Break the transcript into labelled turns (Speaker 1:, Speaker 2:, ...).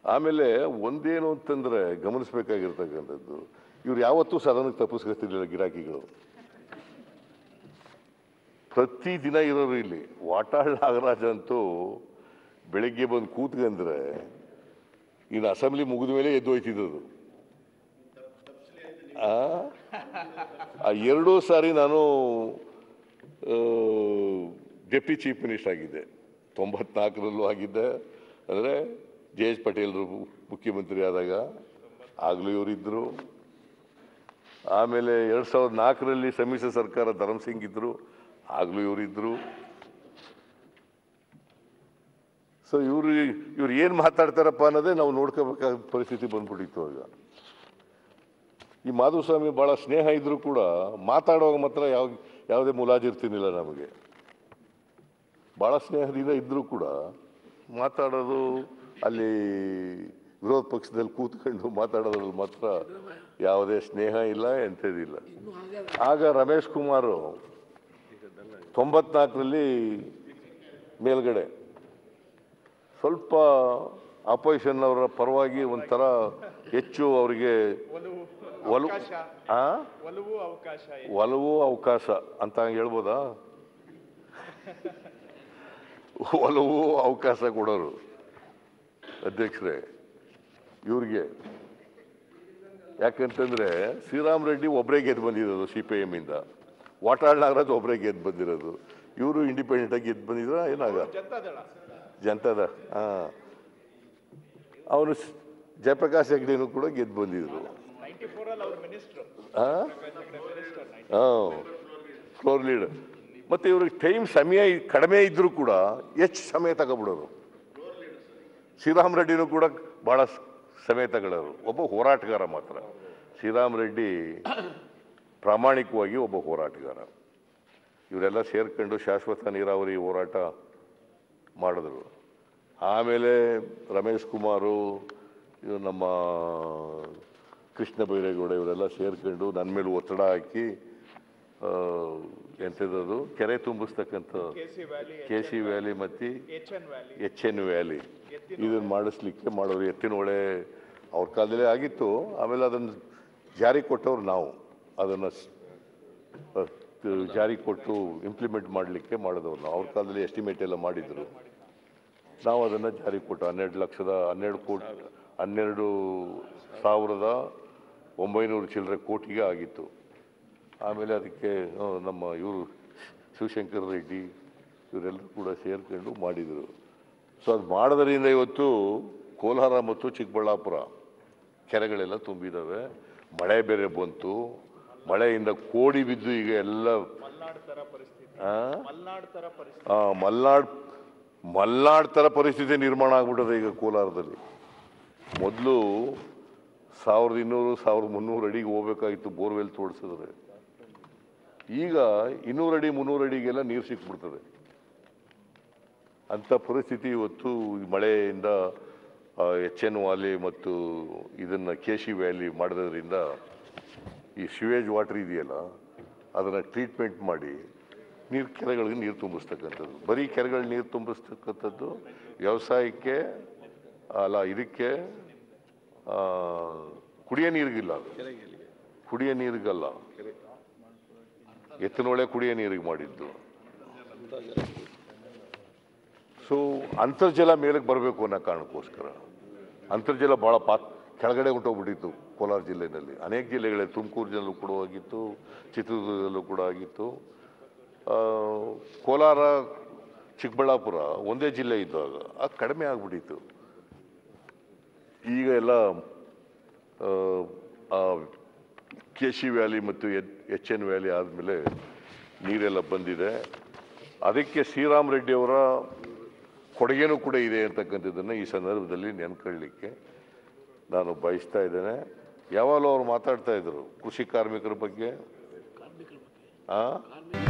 Speaker 1: ಆಮೇಲೆ ಒಂದೇನು ಅಂತಂದ್ರೆ ಗಮನಿಸಬೇಕಾಗಿರ್ತಕ್ಕಂಥದ್ದು ಇವ್ರು ಯಾವತ್ತೂ ಸದನಕ್ಕೆ ತಪ್ಪಿಸ್ಕೊತಿರ್ಲಿಲ್ಲ ಗಿರಾಕಿಗಳು ಪ್ರತಿ ದಿನ ಇರೋರು ಇಲ್ಲಿ ವಾಟಾಳ್ ನಾಗರಾಜ್ ಅಂತೂ ಬೆಳಿಗ್ಗೆ ಬಂದು ಕೂತ್ಕಂದ್ರೆ ಇನ್ನು ಅಸೆಂಬ್ಲಿ ಮುಗಿದ ಮೇಲೆ ಎದ್ದು ಹೋಯ್ತಿದ್ದದು ಆ ಆ ಎರಡೂ ಸಾರಿ ನಾನು ಡೆಪ್ಟಿ ಚೀಫ್ ಮಿನಿಸ್ಟರ್ ಆಗಿದ್ದೆ ತೊಂಬತ್ನಾಲ್ಕರಲ್ಲೂ ಆಗಿದ್ದೆ ಅಂದರೆ ಜೆ ಎಚ್ ಪಟೇಲ್ರು ಮುಖ್ಯಮಂತ್ರಿ ಆದಾಗ ಆಗಲೂ ಇವರಿದ್ದರು ಆಮೇಲೆ ಎರಡು ಸಾವಿರದ ನಾಲ್ಕರಲ್ಲಿ ಸಮ್ಮಿಶ್ರ ಸರ್ಕಾರ ಧರಮ್ ಸಿಂಗ್ ಇದ್ದರು ಆಗಲೂ ಇವರಿದ್ದರು ಸೊ ಇವರು ಇವ್ರು ಏನು ಮಾತಾಡ್ತಾರಪ್ಪ ಅನ್ನೋದೇ ನಾವು ನೋಡ್ಕೋಬೇಕಾದ ಪರಿಸ್ಥಿತಿ ಬಂದ್ಬಿಟ್ಟಿತ್ತು ಆಗ ಈ ಮಾಧುಸ್ವಾಮಿ ಭಾಳ ಸ್ನೇಹ ಇದ್ರೂ ಕೂಡ ಮಾತಾಡುವಾಗ ಮಾತ್ರ ಯಾವ ಯಾವುದೇ ಮುಲಾಜಿರ್ತಿರ್ಲಿಲ್ಲ ನಮಗೆ ಭಾಳ ಸ್ನೇಹದಿಂದ ಇದ್ರೂ ಕೂಡ ಮಾತಾಡೋದು ಅಲ್ಲಿ ವಿರೋಧ ಪಕ್ಷದಲ್ಲಿ ಕೂತ್ಕೊಂಡು ಮಾತಾಡೋದ್ರಲ್ಲಿ ಮಾತ್ರ ಯಾವುದೇ ಸ್ನೇಹ ಇಲ್ಲ ಎಂಥದಿಲ್ಲ ಆಗ ರಮೇಶ್ ಕುಮಾರ್ ತೊಂಬತ್ನಾಲ್ಕರಲ್ಲಿ ಮೇಲ್ಗಡೆ ಸ್ವಲ್ಪ ಅಪೋಸಿಷನ್ ಅವರ ಪರವಾಗಿ ಒಂಥರ ಹೆಚ್ಚು ಅವರಿಗೆ
Speaker 2: ಒಲವು
Speaker 1: ಒಲವು
Speaker 2: ಅವಕಾಶ
Speaker 1: ಆ
Speaker 2: ಒಲವು ಅವಕಾಶ ಇದೆ.
Speaker 1: ಒಲವು ಅವಕಾಶ ಅಂತ ಹಂಗೆ ಹೇಳ್ಬೋದಾ ಒಲವು ಅವಕಾಶ ಕೊಡೋರು ಅಧ್ಯಕ್ಷರೇ ಇವ್ರಿಗೆ ಯಾಕಂತಂದ್ರೆ ಶ್ರೀರಾಮ್ ರೆಡ್ಡಿ ಒಬ್ಬರೇ ಗೆದ್ದು ಬಂದಿರೋದು ಸಿ ಪಿ ಎಮ್ ಇಂದ ವಾಟಾಳ್ ನಾಗರಾಜ್ ಒಬ್ಬರೇ ಗೆದ್ದು ಬಂದಿರೋದು ಇವರು ಇಂಡಿಪೆಂಡೆಂಟ್ ಆಗಿ ಗೆದ್ದು ಬಂದಿದ್ರ ಏನಾಗ
Speaker 2: ಜನತಾದಳ
Speaker 1: ಜನತಾದ ಹಾ ಅವನು ಜಯಪ್ರಕಾಶ್ ಹೆಗ್ಡೆನೂ ಕೂಡ ಗೆದ್ದು ಬಂದಿದ್ರು
Speaker 2: ನೈಂಟಿ ಫೋರ್ ಅಲ್ಲಿ ಅವ್ರ ಮಿನಿಸ್ಟರ್
Speaker 1: ಹಾ
Speaker 2: ಮಿನಿಸ್ಟರ್
Speaker 1: ಹಾಂ ಫ್ಲೋರ್ ಲೀಡರ್ ಮತ್ತು ಇವ್ರಿಗೆ ಟೈಮ್ ಸಮಯ ಇ- ಕಡಿಮೆ ಇದ್ದರೂ ಕೂಡ ಹೆಚ್ಚು ಸಮಯ ತಗೊಬಿಡೋರು ಶ್ರೀರಾಮ್ ರೆಡ್ಡಿನೂ ಕೂಡ ಭಾಳ ಸ್- ಸಮಯ ತಗೊಳ್ಳೋರು ಒಬ್ಬ ಹೋರಾಟಗಾರ ಮಾತ್ರ ಶ್ರೀರಾಮ್ ರೆಡ್ಡಿ ಪ್ರಾಮಾಣಿಕವಾಗಿ ಒಬ್ಬ ಹೋರಾಟಗಾರ ಇವರೆಲ್ಲ ಸೇರ್ಕೊಂಡು ಶಾಶ್ವತ ನೀರಾವರಿ ಹೋರಾಟ ಮಾಡಿದ್ರು ಆಮೇಲೆ ರಮೇಶ್ ಕುಮಾರು ಇವ್ರು ನಮ್ಮ ಕೃಷ್ಣ ಬೈರೇಗೌಡ ಇವರೆಲ್ಲ ಸೇರ್ಕೊಂಡು ನನ್ನ ಮೇಲೆ ಒತ್ತಡ ಹಾಕಿ ಆ, ಎಂಥದ್ದು ಕೆರೆ ತುಂಬಿಸ್ತಕ್ಕಂಥ
Speaker 2: K C valley
Speaker 1: K C valley ಮತ್ತು
Speaker 2: H N valley
Speaker 1: H N valley ಇದನ್ನು ಮಾಡಿಸ್ಲಿಕ್ಕೆ ಮಾಡೋರು ಎತ್ತಿನ ಹೊಳೆ ಅವ್ರ ಕಾಲದಲ್ಲೇ ಆಗಿತ್ತು ಆಮೇಲೆ ಅದನ್ನು ಜಾರಿ ಕೊಟ್ಟವ್ರು ನಾವು ಅದನ್ನು ಜಾರಿ ಕೊಟ್ಟು ಇಂಪ್ಲಿಮೆಂಟ್ ಮಾಡಲಿಕ್ಕೆ ಮಾಡಿದವ್ರು ನಾವು ಅವ್ರ ಕಾಲದಲ್ಲಿ ಎಸ್ಟಿಮೇಟ್ ಎಲ್ಲ ಮಾಡಿದ್ರು ನಾವು ಅದನ್ನು ಜಾರಿ ಕೊಟ್ಟು ಹನ್ನೆರಡು ಲಕ್ಷದ ಹನ್ನೆರಡು ಕೋಟಿ ಹನ್ನೆರಡು ಸಾವಿರದ ಒಂಬೈನೂರು ಚಿಲ್ಲರೆ ಕೋಟಿಗೆ ಆಗಿತ್ತು ಆಮೇಲೆ ಅದಕ್ಕೆ ಆ, ನಮ್ಮ ಇವರು ಶಿವಶಂಕರ್ ರೆಡ್ಡಿ ಇವರೆಲ್ಲರೂ ಕೂಡ ಸೇರ್ಕೊಂಡು ಮಾಡಿದರು ಸೊ ಅದು ಮಾಡೋದರಿಂದ ಇವತ್ತು ಕೋಲಾರ ಮತ್ತು ಚಿಕ್ಕಬಳ್ಳಾಪುರ ಕೆರೆಗಳೆಲ್ಲ ತುಂಬಿದ್ದಾವೆ ಮಳೆ ಬೇರೆ ಬಂತು ಮಳೆಯಿಂದ ಕೋಡಿ ಬಿದ್ದು ಈಗ ಎಲ್ಲ
Speaker 2: ಮಲ್ನಾಡ್ ತರ ಪರಿಸ್ಥಿತಿ
Speaker 1: ಆ?
Speaker 2: ಮಲ್ನಾಡ್ ತರ ಪರಿಸ್ಥಿತಿ
Speaker 1: ಆ, ಮಲ್ನಾಡ್ ಮಲ್ನಾಡ್ ಥರ ಪರಿಸ್ಥಿತಿ ನಿರ್ಮಾಣ ಆಗ್ಬಿಟ್ಟದೆ ಈಗ ಕೋಲಾರದಲ್ಲಿ ಮೊದಲು ಸಾವಿರದ ಇನ್ನೂರು ಸಾವಿರದ ಮುನ್ನೂರು ಅಡಿಗೆ ಹೋಗ್ಬೇಕಾಗಿತ್ತು ಬೋರ್ವೆಲ್ ತೋಡಿಸಿದ್ರೆ ಈಗ ಇನ್ನೂರು ಅಡಿ ಮುನ್ನೂರು ಅಡಿಗೆಲ್ಲ ನೀರು ಸಿಕ್ಬಿಡ್ತದೆ ಅಂಥ ಪರಿಸ್ಥಿತಿ ಇವತ್ತು ಈ ಮಳೆಯಿಂದ ಎಚ್ ಎನ್ ವ್ಯಾಲಿ ಮತ್ತು ಇದನ್ನು ಕೇಶಿ ವ್ಯಾಲಿ ಮಾಡೋದ್ರಿಂದ ಈ ಶಿವೇಜ್ ವಾಟರ್ ಇದೆಯಲ್ಲ ಅದನ್ನು ಟ್ರೀಟ್ಮೆಂಟ್ ಮಾಡಿ ನೀರು ಕೆರೆಗಳಿಗೆ ನೀರು ತುಂಬಿಸ್ತಕ್ಕಂಥದ್ದು ಬರೀ ಕೆರೆಗಳು ನೀರು ತುಂಬಿಸ್ತಕ್ಕಂಥದ್ದು ವ್ಯವಸಾಯಕ್ಕೆ ಅಲ್ಲ ಇದಕ್ಕೆ ಆ, ಕುಡಿಯೋ ನೀರಿಗಿಲ್ಲ ಅದು ಕುಡಿಯೋ ನೀರಿಗಲ್ಲ ಎತ್ತಿನೊಳೆ ಕುಡಿಯೋ ನೀರಿಗೆ ಮಾಡಿದ್ದು ಸೊ ಅಂತರ್ಜಲ ಮೇಲಕ್ಕೆ ಬರಬೇಕು ಅನ್ನೋ ಕಾರಣಕ್ಕೋಸ್ಕರ ಅಂತರ್ಜಲ ಭಾಳ ಪಾತ್ ಕೆಳಗಡೆ ಹೊಂಟೋಗ್ಬಿಟ್ಟಿತ್ತು ಕೋಲಾರ ಜಿಲ್ಲೆಯಲ್ಲಿ ಅನೇಕ ಜಿಲ್ಲೆಗಳಲ್ಲಿ ತುಮಕೂರು ಜಿಲ್ಲೆಯಲ್ಲೂ ಕೂಡ ಆಗಿತ್ತು ಚಿತ್ರದುರ್ಗದಲ್ಲೂ ಕೂಡ ಆಗಿತ್ತು ಆ, ಕೋಲಾರ ಚಿಕ್ಕಬಳ್ಳಾಪುರ ಒಂದೇ ಜಿಲ್ಲೆ ಇದ್ದಾಗ ಅದು ಕಡಿಮೆ ಆಗ್ಬಿಟ್ಟಿತ್ತು ಈಗ ಎಲ್ಲ ಕೆ ಸಿ ವ್ಯಾಲಿ ಮತ್ತು ಎಚ್ ಎನ್ ವ್ಯಾಲಿ ಆದಮೇಲೆ ನೀರೆಲ್ಲ ಬಂದಿದೆ ಅದಕ್ಕೆ ಶ್ರೀರಾಮ್ ರೆಡ್ಡಿ ಅವರ ಕೊಡುಗೆನೂ ಕೂಡ ಇದೆ ಅಂತಕ್ಕಂಥದ್ದನ್ನು ಈ ಸಂದರ್ಭದಲ್ಲಿ ನೆನ್ಕೊಳ್ಳಿಕ್ಕೆ ನಾನು ಬಯಸ್ತಾ ಇದ್ದೇನೆ ಯಾವಾಗಲೂ ಅವ್ರು ಮಾತಾಡ್ತಾ ಇದ್ರು ಕೃಷಿ ಕಾರ್ಮಿಕರ ಬಗ್ಗೆ ಆ